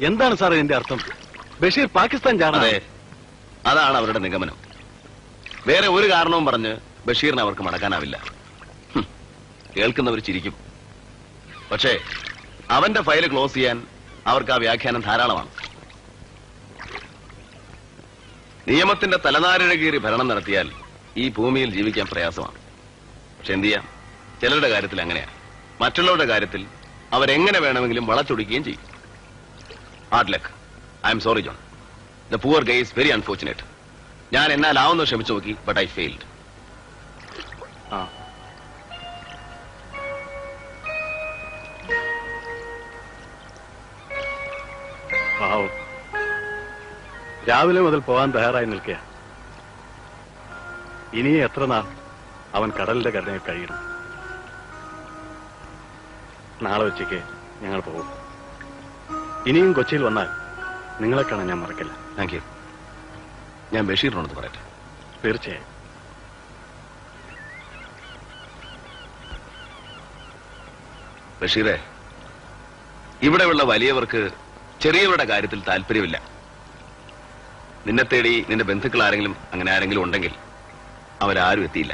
എന്താണ് സാർ ഇതിന്റെ അർത്ഥം ബഷീർ പാകിസ്ഥാൻ അതെ ജാണേ അതാണ് അവരുടെ നിഗമനം വേറെ ഒരു കാരണവും പറഞ്ഞ് ബഷീറിനെ അവർക്ക് മടക്കാനാവില്ല ഹും, കേൾക്കുന്നവർ ചിരിക്കും പക്ഷേ അവന്റെ ഫയൽ ക്ലോസ് ചെയ്യാൻ അവർക്ക് ആ വ്യാഖ്യാനം ധാരാളമാണ് നിയമത്തിന്റെ തലനാരിഴകീറി ഭരണം നടത്തിയാൽ ഈ ഭൂമിയിൽ ജീവിക്കാൻ പ്രയാസമാണ് പക്ഷെ എന്ത് ചെയ്യാം ചിലരുടെ കാര്യത്തിൽ അങ്ങനെയാണ് മറ്റുള്ളവരുടെ കാര്യത്തിൽ അവരെങ്ങനെ വേണമെങ്കിലും വളച്ചൊടിക്കുകയും ചെയ്യും hard luck I'm sorry John the poor guy is very unfortunate ഞാൻ എന്നാലാവുന്ന ശ്രമിച്ചു നോക്കി ബട്ട് ഐ ഫെയിൽഡ് ആ പാവം രാവിലെ മുതൽ പോകാൻ തയ്യാറായി നിൽക്കുക ഇനി എത്ര നാൾ അവൻ കടലിന്റെ കരുണയിൽ കഴിയണം നാളെ ഉച്ചയ്ക്ക് ഞങ്ങൾ പോകും ഇനിയും കൊച്ചിയിൽ വന്നാൽ നിങ്ങളെ കാണാൻ ഞാൻ മറക്കില്ല താങ്ക് യു ഞാൻ ബഷീറിനോട് പറയട്ടെ തീർച്ചയായും ബഷീറെ ഇവിടെയുള്ള വലിയവർക്ക് ചെറിയവരുടെ കാര്യത്തിൽ താല്പര്യമില്ല നിന്നെ തേടി നിന്റെ ബന്ധുക്കൾ ആരെങ്കിലും അങ്ങനെ ആരെങ്കിലും ഉണ്ടെങ്കിൽ അവരാരും എത്തിയില്ല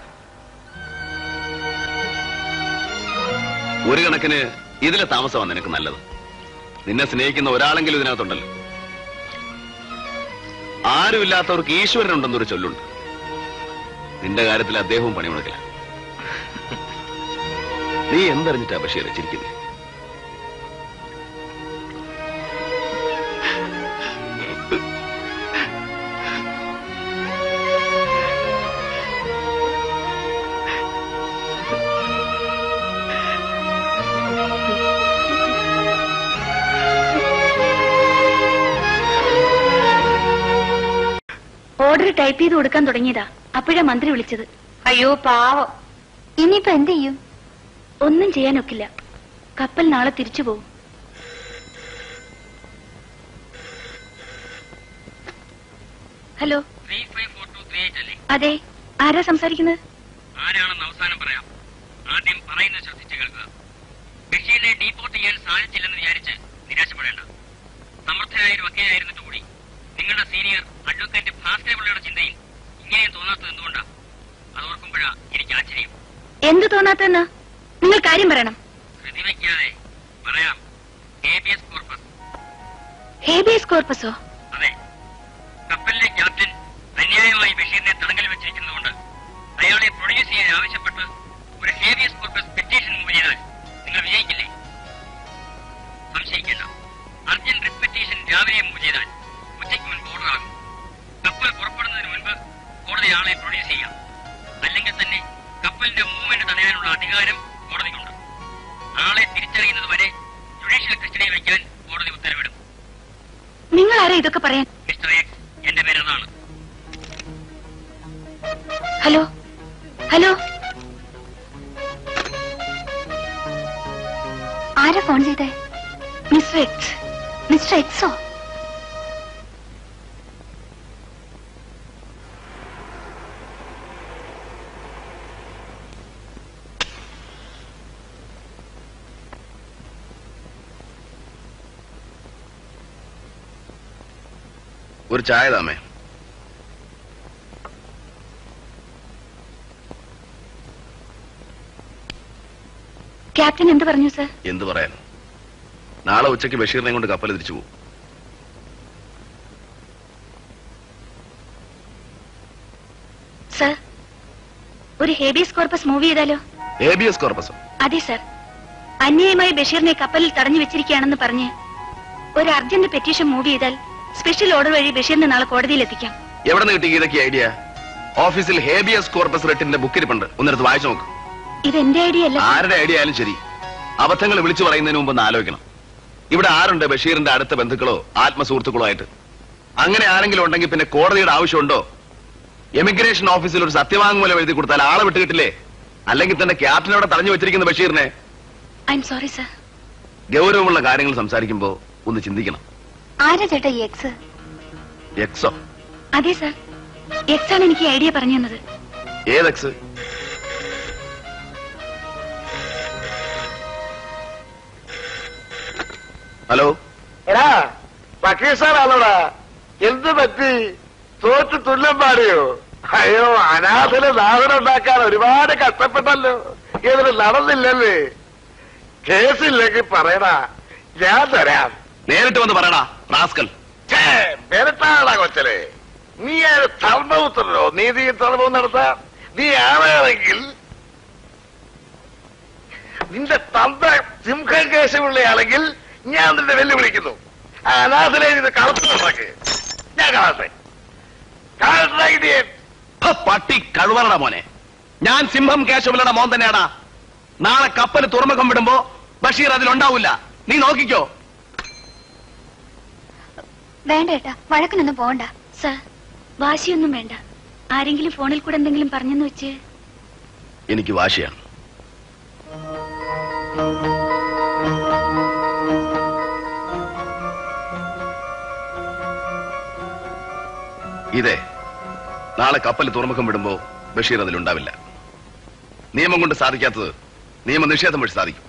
ഒരു കണക്കിന് ഇതിലെ താമസമാണ് നിനക്ക് നല്ലത് നിന്നെ സ്നേഹിക്കുന്ന ഒരാളെങ്കിലും ഇതിനകത്തുണ്ടല്ലോ ആരുമില്ലാത്തവർക്ക് ഈശ്വരനുണ്ടെന്നൊരു ചൊല്ലുണ്ട് നിന്റെ കാര്യത്തിൽ അദ്ദേഹവും പണിമുടക്കില്ല നീ എന്തറിഞ്ഞിട്ടാ ബഷീറെ ചിരിക്കുന്നത് ഓർഡർ ടൈപ്പ് ചെയ്ത് കൊടുക്കാൻ തുടങ്ങിയതാ അപ്പോഴാ മന്ത്രി വിളിച്ചത് അയ്യോ പാവം ഇനിയിപ്പോ എന്ത് ചെയ്യും ഒന്നും ചെയ്യാനൊക്കില്ല കപ്പൽ നാളെ തിരിച്ചു പോകും hello three five four two three eight അല്ലേ അതെ ആരാ സംസാരിക്കുന്നത് ആരാണെന്ന് അവസാനം പറയാം ആദ്യം പറയുന്നത് ശ്രദ്ധിച്ചു കേൾക്കുക ബഷീറിനെ ഡീപ്പോർട്ട് ചെയ്യാൻ സാധിച്ചില്ലെന്ന് വിചാരിച്ച് നിരാശപ്പെടേണ്ട സമർത്ഥനായ ഒരു വക്കീലായിരുന്നിട്ട് കൂടി നിങ്ങളുടെ സീനിയർ അഡ്വക്കേറ്റ് ഭാസ്കരപിള്ളയുടെ ചിന്തയിൽ ഇങ്ങനെയും തോന്നാത്തത് എന്തുകൊണ്ടാ അത് ഓർക്കുമ്പോഴാ എനിക്ക് ആശ്ചര്യം എന്ത് തോന്നാത്തെന്നാ നിങ്ങൾ കാര്യം പറയണം ധൃതി വയ്ക്കാതെ പറയാം ഹേബിയസ് കോർപ്പസ് ഹേബിയസ് കോർപ്പസോ അതെ കപ്പലിലെ ക്യാപ്റ്റൻ അന്യായമായി ബഷീറിനെ തടങ്കൽ വെച്ചിരിക്കുന്നതുകൊണ്ട് അയാളെ പ്രൊഡ്യൂസ് ചെയ്യാൻ ആവശ്യപ്പെട്ട് ഒരു ഹേവിയസ് കോർപ്പസ് പെറ്റീഷൻ മൂവ് ചെയ്താൽ നിങ്ങൾ വിജയിക്കില്ലേ സംശയിക്കേണ്ട അർജന്റ് റിറ്റ് പെറ്റീഷൻ രാവിലെ മൂവ് ചെയ്താൽ ഉച്ചയ്ക്ക് മുൻപ് ഓർഡർ ആകും കപ്പൽ പുറപ്പെടുന്നതിന് മുൻപ് കോടതി ആളെ പ്രൊഡ്യൂസ് ചെയ്യാം അല്ലെങ്കിൽ തന്നെ കപ്പലിന്റെ മൂവ്മെന്റ് തടയാനുള്ള അധികാരം കോടതിക്കുണ്ട് ആളെ തിരിച്ചറിയുന്നത് വരെ ജുഡീഷ്യൽ കസ്റ്റഡിയിൽ വയ്ക്കാൻ കോടതി ഉത്തരവിടും നിങ്ങൾ ആരാ ഇതൊക്കെ പറയാൻ മിസ്റ്റർ എക്സ് എന്റെ പേര് അതാണ് ഹലോ ഹലോ ആരാ ഫോൺ ചെയ്തേ മിസ്റ്റർ എക്സ് മിസ്റ്റർ എക്സോ ഒരു ചായ താമേ ക്യാപ്റ്റൻ എന്ത് പറഞ്ഞു സർ എന്തു പറയാൻ നാളെ ഉച്ചയ്ക്ക് ബഷീറിനെ കൊണ്ട് കപ്പൽ തിരിച്ചു പോകും സർ ഒരു ഹേബിയസ് കോർപ്പസ് മൂവ് ചെയ്താലോ ഹേബിയസ് കോർപ്പസോ അതെ സർ അന്യായമായി ബഷീറിനെ കപ്പലിൽ തടഞ്ഞു വെച്ചിരിക്കുകയാണെന്ന് പറഞ്ഞ് ഒരു അർജന്റ് പെറ്റീഷൻ മൂവ് ചെയ്താൽ സ്പെഷ്യൽ ഓർഡർ വഴി ബഷീറിനെ നാളെ കോടതിയിൽ എത്തിക്കാം എവിടെ നിന്ന് കിട്ടി ഇതൊക്കെ ഐഡിയ ഓഫീസിൽ ഹേബിയസ് കോർപ്പസ് റിട്ടിന്റെ ബുക്കിരിപ്പുണ്ട് ഒന്നെടുത്ത് വായിച്ചു നോക്ക് ഇത് എന്റെ ഐഡിയ അല്ല സർ. ആരുടെ ഐഡിയ ആയാലും ശരി അബദ്ധങ്ങൾ വിളിച്ചു പറയുന്നതിന് മുമ്പ് ഒന്ന് ആലോചിക്കണം ഇവിടെ ആരുണ്ട് ബഷീറിന്റെ അടുത്ത ബന്ധുക്കളോ ആത്മസുഹൃത്തുക്കളോ ആയിട്ട് അങ്ങനെ ആരെങ്കിലും ഉണ്ടെങ്കിൽ പിന്നെ കോടതിയുടെ ആവശ്യമുണ്ടോ എമിഗ്രേഷൻ ഓഫീസിൽ ഒരു സത്യവാങ്മൂലം എഴുതി കൊടുത്താൽ ആളെ വിട്ട് കിട്ടില്ലേ അല്ലെങ്കിൽ തന്നെ ക്യാപ്റ്റനോടെ തടഞ്ഞു വെച്ചിരിക്കുന്ന ബഷീറിനെ ഐ എം സോറി സർ ഗൗരവമുള്ള കാര്യങ്ങൾ സംസാരിക്കുമ്പോ ഒന്ന് ചിന്തിക്കണം ആരാ ചേട്ടാ ഈ എക്സ് എക്സോ അതെ സർ എക്സ് ആണ് എനിക്ക് ഐഡിയ പറഞ്ഞു തന്നത് ഏത് എക്സ് ഹലോ എടാ വക്കീൽ സാറാണോടാ എന്ത് പറ്റി തോറ്റ് തുല്യം പാടിയോ അയ്യോ അനാഥന് നാഥനുണ്ടാക്കാൻ ഒരുപാട് കഷ്ടപ്പെട്ടല്ലോ ഇതിന് നടന്നില്ലല്ലേ കേസില്ലെങ്കിൽ പറയടാ ഞാൻ തരാം നേരിട്ട് വന്ന് പറയടാ റാസ്കൽ ഛേ, മെരട്ടാടാ കൊച്ചലെ നീ ഒരു ധർമ്മപുത്രനോ നീതി ധർമ്മവും നടത്താൻ നീ ആണെങ്കിൽ നിന്റെ തന്ത സിംഹം കേശമുള്ളയാണെങ്കിൽ ഞാൻ നിന്നെ വെല്ലുവിളിക്കുന്നു ആ അനാഥനെ ഇത് കളത്തു നടക്ക് ഞാൻ കാണട്ടെ കാണട്ടെ ഇടിയൻ ഹ, പട്ടി കഴുവറടാ മോനെ ഞാൻ സിംഹം കേശവലയുടെ മോൻ തന്നെയാടാ നാളെ കപ്പൽ തുറമുഖം വിടുമ്പോ ബഷീർ അതിലുണ്ടാവില്ല നീ നോക്കിക്കോ വേണ്ട ഏട്ടാ വഴക്കിനൊന്നും പോകണ്ട സർ വാശിയൊന്നും വേണ്ട ആരെങ്കിലും ഫോണിൽ കൂടെ എന്തെങ്കിലും പറഞ്ഞെന്ന് വെച്ച് എനിക്ക് വാശിയാണ് ഇതേ നാളെ കപ്പൽ തുറമുഖം വിടുമ്പോ ബഷീർ അതിലുണ്ടാവില്ല നിയമം കൊണ്ട് സാധിക്കാത്തത് നിയമനിഷേധം വഴി സാധിക്കും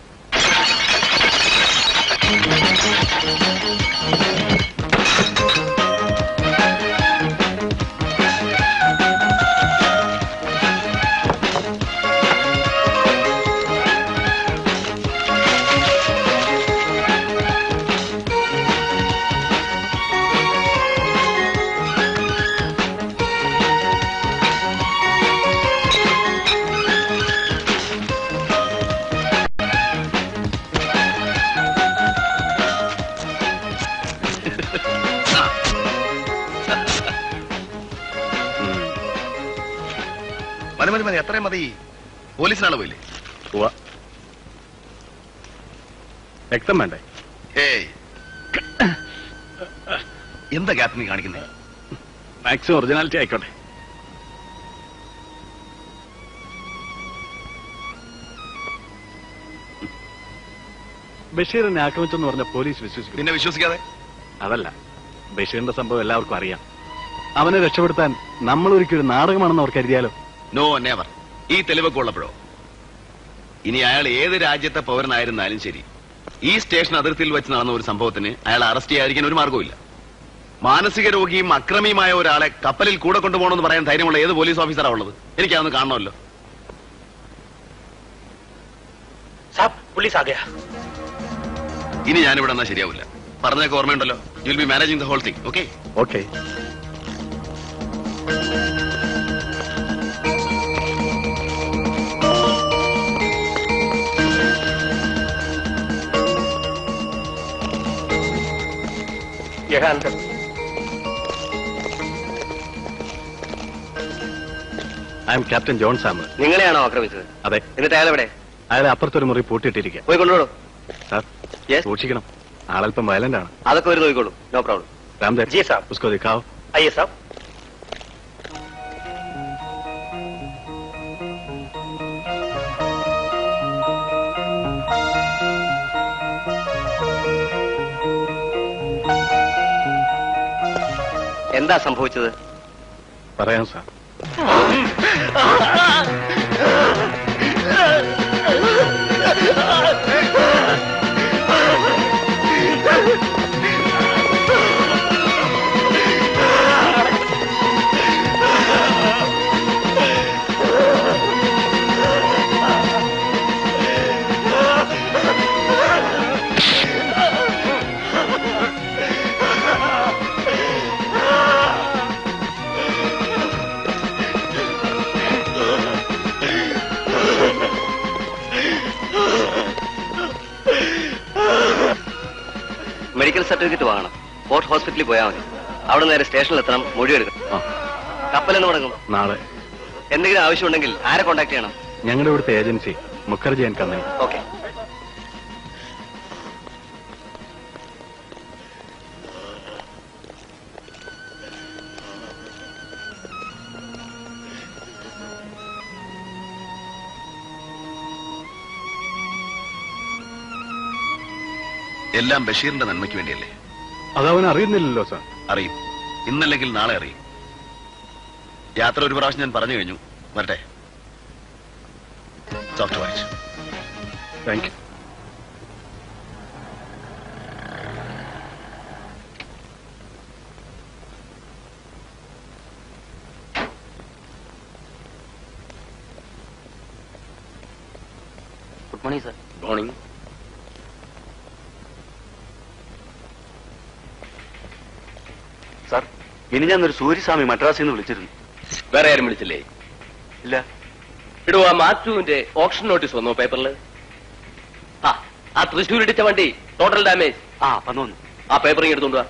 മതി മതി മതി എത്രയും മതി പോലീസിനാണ് പോയില്ലേ ഉവ്വ. രക്തം വേണ്ടേ ഏയ് എന്താ ഗ്യാപ്പ് നീ കാണിക്കുന്നേ മാക്സിമം ഒറിജിനാലിറ്റി ആയിക്കോട്ടെ ബഷീറിനെ ആക്രമിച്ചെന്ന് പറഞ്ഞ പോലീസ് വിശ്വസിക്കും പിന്നെ വിശ്വസിക്കാതെ അതല്ല ബഷീറിന്റെ സംഭവം എല്ലാവർക്കും അറിയാം അവനെ രക്ഷപ്പെടുത്താൻ നമ്മൾ ഒരിക്കലും നാടകമാണെന്ന് അവർ കരുതിയാലോ നോ നെവർ ഈ തെളിവൊക്കെ ഉള്ളപ്പോഴോ ഇനി അയാൾ ഏത് രാജ്യത്തെ പൗരനായിരുന്നാലും ശരി ഈ സ്റ്റേഷൻ അതിർത്തിയിൽ വെച്ച് നടന്ന ഒരു സംഭവത്തിന് അയാൾ അറസ്റ്റ് ചെയ്യാതിരിക്കാൻ ഒരു മാർഗവുമില്ല മാനസിക രോഗിയും അക്രമിയുമായ ഒരാളെ കപ്പലിൽ കൂടെ കൊണ്ടുപോകണമെന്ന് പറയാൻ ധൈര്യമുള്ള ഏത് പോലീസ് ഓഫീസറാ ഉള്ളത് എനിക്കതൊന്ന് കാണണമല്ലോ സാബ് പുള്ളിസ് ആ ഗയാ ഇനി ഞാനിവിടെ എന്നാ ശരിയാവില്ല പറഞ്ഞൊക്കെ ഓർമ്മയുണ്ടല്ലോ you will be managing the whole thing okay okay യഹാ അന്തർ I'm captain John Samar നിങ്ങളെയാണോ ആക്രമിച്ചത് അതെ എന്നിട്ട് അയാൾ എവിടെ അയാളെ അപ്പുറത്തൊരു മുറി പൂട്ടിയിട്ടിരിക്കുക പോയി കൊണ്ടുപോടോ സാർ Yes? സൂക്ഷിക്കണം ആളല്പം വയലന്റ് ആണ് അതൊക്കെ ഒരു നോക്കിക്കോളൂ no problem Ramdev ji sir ഉസ്കോ ദിഖാओ അയ്യേ സാബ് എന്താ സംഭവിച്ചത് പറയാം സാർ മെഡിക്കൽ സർട്ടിഫിക്കറ്റ് വാങ്ങണം ഫോർട്ട് ഹോസ്പിറ്റലിൽ പോയാൽ മതി അവിടെ നേരെ സ്റ്റേഷനിൽ എത്തണം മൊഴി എടുക്കണം ആ കപ്പൽ എന്ന് തുടങ്ങും നാളെ എന്തെങ്കിലും ആവശ്യമുണ്ടെങ്കിൽ ആരെ കോൺടാക്ട് ചെയ്യണം ഞങ്ങളുടെ ഇവിടുത്തെ agency Mukherjee and company okay എല്ലാം ബഷീറിന്റെ നന്മയ്ക്ക് വേണ്ടിയല്ലേ അതവൻ അറിയുന്നില്ലല്ലോ സാർ അറിയും ഇന്നല്ലെങ്കിൽ നാളെ അറിയും യാത്ര ഒരു പ്രാവശ്യം ഞാൻ പറഞ്ഞു കഴിഞ്ഞു വരട്ടെ സോഫ്റ്റ് വായിച്ചു thank you good morning sir morning sir ഇനി ഞാൻ ഒരു സൂര്യസ്വാമി മദ്രാസിൽ നിന്ന് വിളിച്ചിരുന്നു വേറെ ആരും വിളിച്ചില്ലേ ഇല്ല ഇടൂ ആ മാത്യുവിന്റെ ഓപ്ഷൻ നോട്ടീസ് വന്നോ പേപ്പറിൽ ആ ആ തൃശ്ശൂർ ഇടിച്ച വണ്ടി ടോട്ടൽ ഡാമേജ് ആ വന്നു വന്നു ആ പേപ്പർ ഇങ്ങ് എടുത്തോണ്ട് വാ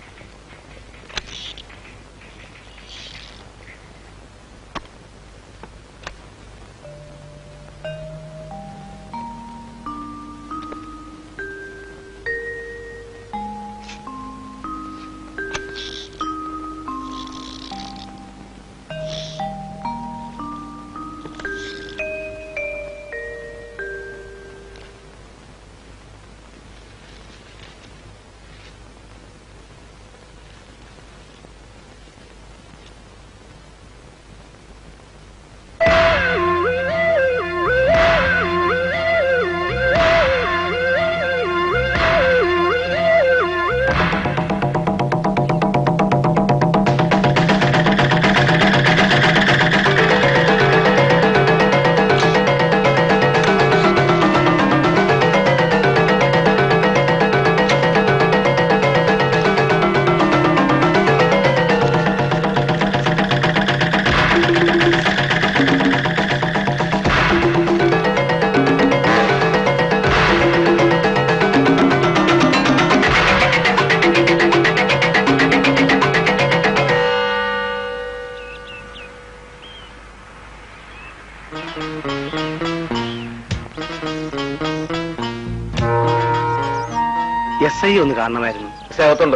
എസ് ഐ ഒന്ന് കാണണമായിരുന്നു അകത്തുണ്ട്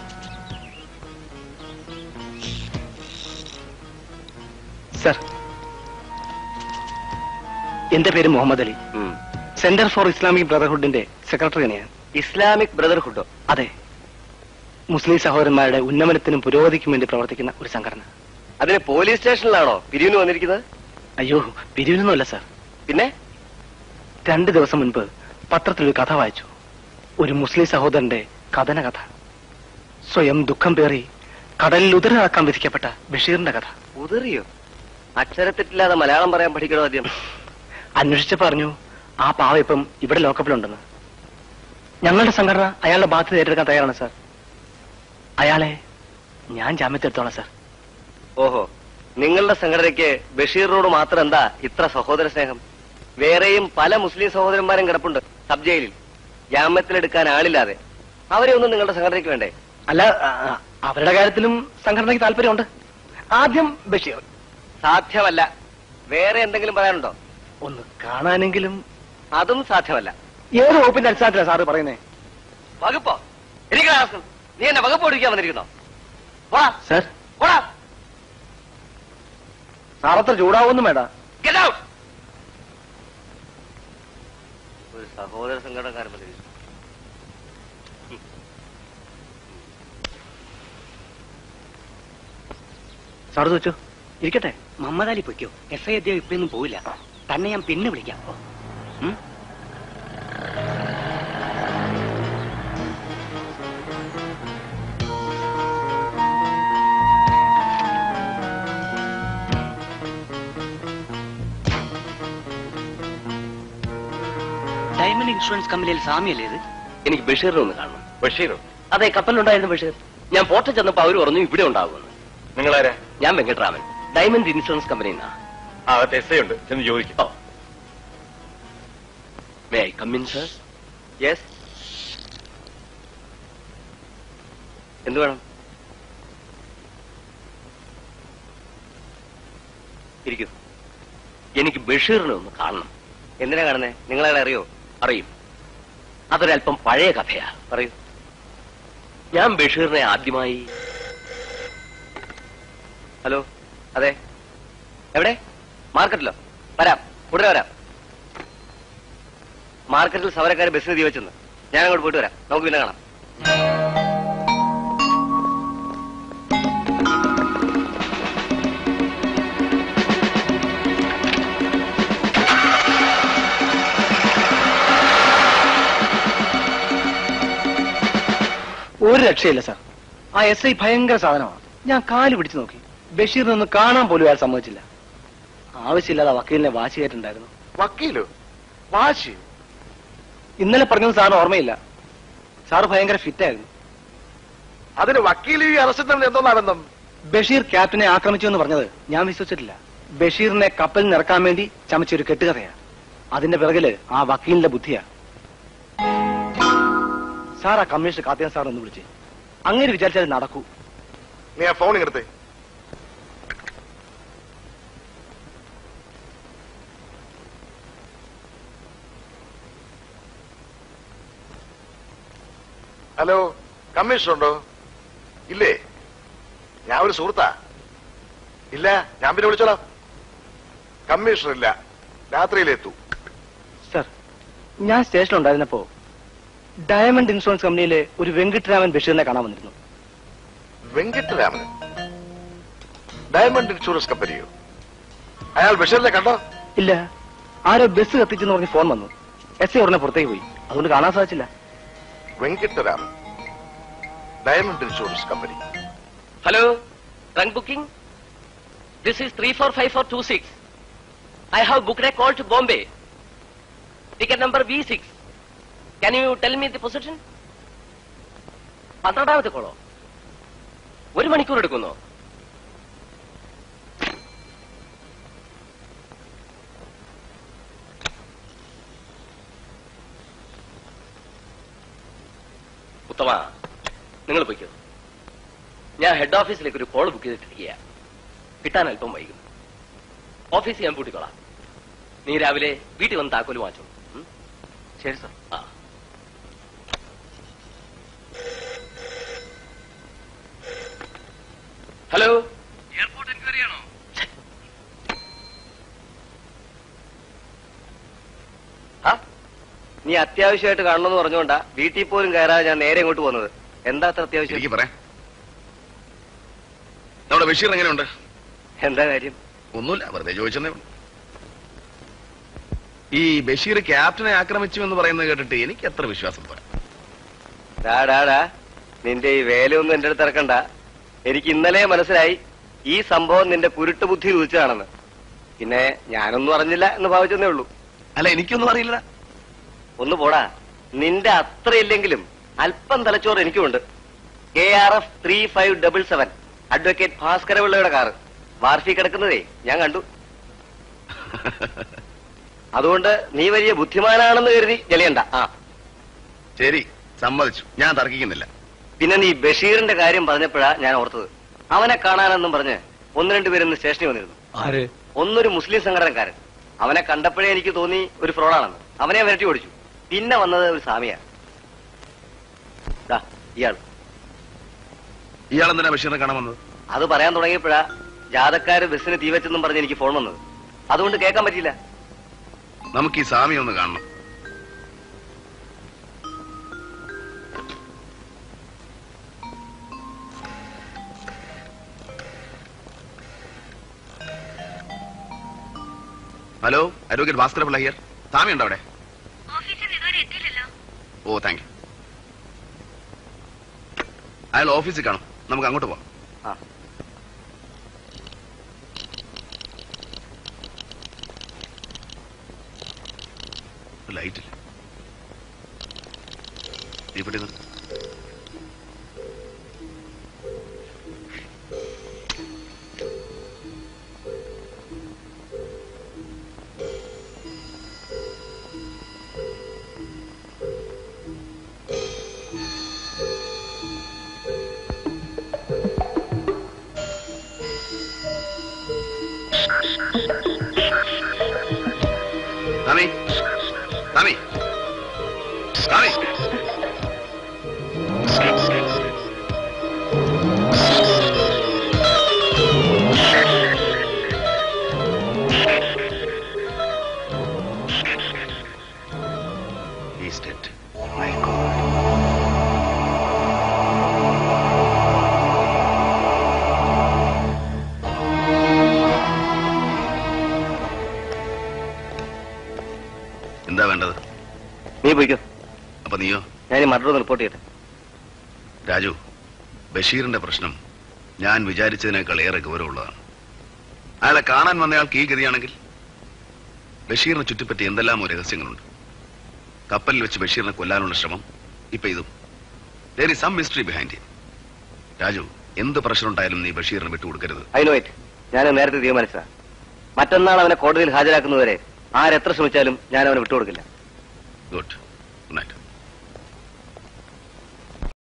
സർ എന്റെ പേര് Muhammad Ali centre for Islamic ബ്രദർഹുഡിന്റെ സെക്രട്ടറിയാണ് ഞാൻ ഇസ്ലാമിക് ബ്രദർഹുഡോ അതെ മുസ്ലിം സഹോദരന്മാരുടെ ഉന്നമനത്തിനും പുരോഗതിക്കും വേണ്ടി പ്രവർത്തിക്കുന്ന ഒരു സംഘടന അതിന് പോലീസ് സ്റ്റേഷനിലാണോ പിരിവിന് വന്നിരിക്കുന്നത് അയ്യോ പിരിവിനൊന്നുമല്ല സർ പിന്നെ രണ്ട് ദിവസം മുൻപ് പത്രത്തിൽ ഒരു കഥ വായിച്ചു ഒരു മുസ്ലിം സഹോദരന്റെ കഥന കഥ സ്വയം ദുഃഖം പേറി കടലിൽ ഉദരനാക്കാൻ വിധിക്കപ്പെട്ട ബഷീറിന്റെ കഥ ഉതറിയോ അക്ഷരത്തെറ്റില്ലാതെ മലയാളം പറയാൻ പഠിക്കണോ ആദ്യം അന്വേഷിച്ച് പറഞ്ഞു ആ പാവ ഇപ്പം ഇവിടെ ലോക്കപ്പിലുണ്ടെന്ന് ഞങ്ങളുടെ സംഘടന അയാളുടെ ബാധ്യത ഏറ്റെടുക്കാൻ തയ്യാറാണ് സാർ അയാളെ ഞാൻ ജാമ്യത്തെടുത്തോളാം സാർ ഓഹോ നിങ്ങളുടെ സംഘടനയ്ക്ക് ബഷീറിനോട് മാത്രം എന്താ ഇത്ര സഹോദര സ്നേഹം വേറെയും പല മുസ്ലിം സഹോദരന്മാരും കിടപ്പുണ്ട് സബ് ജയിലിൽ ജാമ്യത്തിലെടുക്കാൻ ആളില്ലാതെ അവരെ ഒന്നും നിങ്ങളുടെ സംഘടനയ്ക്ക് വേണ്ടേ അല്ല ആ, ആ, അവരുടെ കാര്യത്തിലും സംഘടനയ്ക്ക് താല്പര്യമുണ്ട് ആദ്യം ബഷീർ സാധ്യമല്ല വേറെ എന്തെങ്കിലും പറയാനുണ്ടോ ഒന്ന് കാണാനെങ്കിലും അതും സാധ്യമല്ല ഏത് വകുപ്പിന്റെ അടിസ്ഥാനത്തിലാണ് സാറ് പറയുന്നേ വകുപ്പോ എനിക്ക് നീ എന്നെ വകുപ്പ് ഓടിക്കാൻ വന്നിരിക്കുന്നോ പോടാ സാർ പോടാ സാറത്ര ചൂടാവൊന്നും വേണ്ട Get out! ഒരു സഹോദര സംഘടനക്കാരൻ വന്നിരിക്കുന്നു സാർ ചോദിച്ചു ഇരിക്കട്ടെ മുഹമ്മദ് അലി പൊയ്ക്കോ എസ് ഐ അദ്ദേഹം ഇപ്പൊന്നും പോവില്ല തന്നെ ഞാൻ പിന്നെ വിളിക്കാം ഉം? ഡയമണ്ട് ഇൻഷുറൻസ് കമ്പനിയിൽ സാമ്യല്ലേ ഇത് എനിക്ക് ബഷീറിനെ ഒന്ന് കാണണം ബഷീറോ അതെ കപ്പലിലുണ്ടായിരുന്നു ബഷീർ ഞാൻ പോർട്ടിൽ ചെന്നപ്പോ അവര് പറഞ്ഞു ഇവിടെ ഉണ്ടാകുമെന്ന് നിങ്ങളാരാ ഞാൻ വെങ്കട്രാമൻ ഡയമണ്ട് ഇൻഷുറൻസ് കമ്പനിയിൽ നിന്നാ അകത്ത് എസ് ഐ ഉണ്ട് ചെന്ന് ചോദിക്കും oh may I come in sir yes എന്ത് വേണം ഇരിക്കൂ എനിക്ക് ബഷീറിനെ ഒന്ന് കാണണം എന്തിനാ കാണുന്നേ നിങ്ങളെ അറിയോ അറിയും അതൊരല്പം പഴയ കഥയാ പറയൂ ഞാൻ ബഷീറിനെ ആദ്യമായി ഹലോ അതെ എവിടെ മാർക്കറ്റിലോ വരാം ഉടനെ വരാം മാർക്കറ്റിൽ സമരക്കാർ ബസ്സിന് തീ വെച്ചെന്ന് ഞാൻ അങ്ങോട്ട് പോയിട്ട് വരാം നമുക്ക് പിന്നെ കാണാം ഒരു രക്ഷയില്ല സാർ ആ എസ് ഐ ഭയങ്കര സാധനമാണ് ഞാൻ കാല് പിടിച്ചു നോക്കി ബഷീറിനെ ഒന്ന് കാണാൻ പോലും അയാൾ സമ്മതിച്ചില്ല ആവശ്യമില്ലാതെ ആ വക്കീലിനെ വാശി കയറ്റുണ്ടായിരുന്നു വക്കീലോ വാശി ഇന്നലെ പറഞ്ഞത് സാറിന് ഓർമ്മയില്ല സാറ് ഭയങ്കര ഫിറ്റായിരുന്നു അതിന് വക്കീൽ ഈ അറസ്റ്റ് തന്നെ എന്തോന്നാ ബന്ധം ബഷീർ ക്യാപ്റ്റനെ ആക്രമിച്ചു എന്ന് പറഞ്ഞത് ഞാൻ വിശ്വസിച്ചിട്ടില്ല ബഷീറിനെ കപ്പലിൽ നിറക്കാൻ വേണ്ടി ചമച്ചൊരു കെട്ടുകഥയാണ് അതിന്റെ പിറകില് ആ വക്കീലിന്റെ ബുദ്ധിയാ സാർ ആ കമ്മീഷണർ കാത്തിയാൻ സാർ ഒന്ന് വിളിച്ച് അങ്ങനെ വിചാരിച്ചാൽ നടക്കൂ നീ ആ ഫോൺ ഇങ്ങടുത്തേ ഹലോ കമ്മീഷണർ ഉണ്ടോ ഇല്ലേ ഞാൻ ഒരു സുഹൃത്താ ഇല്ല ഞാൻ പിന്നെ വിളിച്ചോളാം കമ്മീഷണർ ഇല്ല രാത്രിയിലെത്തു സർ ഞാൻ സ്റ്റേഷനിൽ ഉണ്ടായിരുന്നപ്പോ ഡയമണ്ട് ഇൻഷുറൻസ് കമ്പനിയിലെ ഒരു വെങ്കിട്ടരാമൻ ബഷീറിനെ കാണാൻ വന്നിരുന്നു വെങ്കിട്ടരാമൻ ഡയമണ്ട് ഇൻഷുറൻസ് കമ്പനിയോ അയാൾ ബഷീറിനെ കണ്ടോ ഇല്ല ആരോ ബസ് കത്തിച്ചെന്ന് പറഞ്ഞ് ഫോൺ വന്നു എസ് ഐ ഉടനെ പുറത്തേക്ക് പോയി അതുകൊണ്ട് കാണാൻ സാധിച്ചില്ല Venkataraman diamond insurance company hello trunk booking this is three four five four two six I have booked a call to Bombay ticket number V six can you tell me the position പന്ത്രണ്ടാമത്തെ കോളോ ഒരു മണിക്കൂർ എടുക്കുന്നോ ഉത്തമ നിങ്ങൾ പോയിക്കോ ഞാൻ ഹെഡ് ഓഫീസിലേക്ക് ഒരു കോൾ ബുക്ക് ചെയ്തിട്ടിരിക്കുക കിട്ടാൻ അല്പം വൈകും ഓഫീസ് ഞാൻ പൂട്ടിക്കോളാം നീ രാവിലെ വീട്ടിൽ വന്ന് താക്കോല് വാങ്ങിച്ചോളൂ ഉം? ശരി സർ ആ ഹലോ എയർപോർട്ട് എൻക്വയറി ആണോ നീ അത്യാവശ്യമായിട്ട് കാണണമെന്ന് പറഞ്ഞുകൊണ്ടാ വീട്ടിൽ പോലും കയറാതെ ഞാൻ നേരെ ഇങ്ങോട്ട് പോകുന്നത് എന്താ അത്ര അത്യാവശ്യം എനിക്ക് പറയാം നമ്മുടെ ബഷീർ എങ്ങനെയുണ്ട് എന്താ കാര്യം ഒന്നുമില്ല വെറുതെ ചോദിച്ചെന്നേ ഉള്ളൂ ഈ ബഷീർ ക്യാപ്റ്റനെ ആക്രമിച്ചു എന്ന് പറയുന്നത് കേട്ടിട്ട് എനിക്ക് അത്ര വിശ്വാസം പോരാ ഡാ ഡാ ഡാ നിന്റെ ഈ വേലയൊന്നും എന്റെ അടുത്ത് ഇറക്കണ്ട എനിക്ക് ഇന്നലെ മനസ്സിലായി ഈ സംഭവം നിന്റെ കുരുട്ട് ബുദ്ധി ഉദിച്ചതാണെന്ന് പിന്നെ ഞാനൊന്നും അറിഞ്ഞില്ല എന്ന് ഭാവിച്ചെന്നേ ഉള്ളൂ അല്ല എനിക്കൊന്നും അറിയില്ല ഒന്ന് പോടാ നിന്റെ അത്ര ഇല്ലെങ്കിലും അല്പം തലച്ചോറ് എനിക്കുമുണ്ട് K R F three five double seven advocate ഭാസ്കരപിള്ളയുടെ കാറ് വാർഫി കിടക്കുന്നതേ ഞാൻ കണ്ടു അതുകൊണ്ട് നീ വലിയ ബുദ്ധിമാനാണെന്ന് കരുതി ജലിയണ്ട ആ ശരി സമ്മതിച്ചു ഞാൻ തർക്കിക്കുന്നില്ല പിന്നെ നീ ബഷീറിന്റെ കാര്യം പറഞ്ഞപ്പോഴാ ഞാൻ ഓർത്തത് അവനെ കാണാനെന്നും പറഞ്ഞ് ഒന്ന് രണ്ടുപേരൊന്ന് സ്റ്റേഷനിൽ വന്നിരുന്നു ആര് ഒന്നൊരു മുസ്ലിം സംഘടനക്കാരൻ അവനെ കണ്ടപ്പോഴേ എനിക്ക് തോന്നി ഒരു ഫ്രോഡാണെന്ന് അവനെ വിരട്ടി ഓടിച്ചു പിന്നെ വന്നത് ഒരു സാമിയാണ് ദാ, ഇയാൾ ഇയാൾ എന്തിനാ ബഷീറിനെ കാണാൻ വന്നത് അത് പറയാൻ തുടങ്ങിയപ്പോഴാ ജാഥക്കാര് ബസ്സിന് തീ വെച്ചെന്നും പറഞ്ഞ് എനിക്ക് ഫോൺ വന്നത് അതുകൊണ്ട് കേൾക്കാൻ പറ്റിയില്ല നമുക്ക് ഈ സ്വാമി ഒന്ന് കാണണം hello advocate Bhaskara Pillai here സ്വാമി ഉണ്ടോ അവിടെ ഓഫീസിൽ ഇതുവരെ എത്തിയില്ലല്ലോ ഓ താങ്ക് യു അയാൾ ഓഫീസിൽ കാണും നമുക്ക് അങ്ങോട്ട് പോവാം ആ ലൈറ്റ് ഇല്ല ഇവിടെ നിന്ന് സ്വാമി സ്വാമി സ്വാമി He's dead. My God. എന്താ വേണ്ടത് നീ പോയിക്കോ അപ്പൊ നീയോ ഞാൻ ഈ മർഡർ ഒന്ന് റിപ്പോർട്ട് ചെയ്യട്ടെ രാജു ബഷീറിന്റെ പ്രശ്നം ഞാൻ വിചാരിച്ചതിനേക്കാൾ ഏറെ ഗൗരവമുള്ളതാണ് അയാളെ കാണാൻ വന്നയാൾക്ക് ഈ ഗതിയാണെങ്കിൽ ബഷീറിനെ ചുറ്റിപ്പറ്റി എന്തെല്ലാമോ രഹസ്യങ്ങളുണ്ട് കപ്പലിൽ വെച്ച് ബഷീറിനെ കൊല്ലാനുള്ള ശ്രമം ഇപ്പൊ ഇതും there is some mystery behind Raju എന്ത് പ്രഷർ ഉണ്ടായാലും നീ ബഷീറിനെ വിട്ടുകൊടുക്കരുത് ഐ നോ ഇറ്റ് ഞാൻ നേരത്തെ തീരുമാനിച്ചതാ മറ്റന്നാൾ അവനെ കോടതിയിൽ ഹാജരാക്കുന്നതുവരെ ആരെത്ര ശ്രമിച്ചാലും ഞാൻ അവനെ വിട്ടുകൊടുക്കില്ല ഗുഡ് ഗുഡ് നൈറ്റ്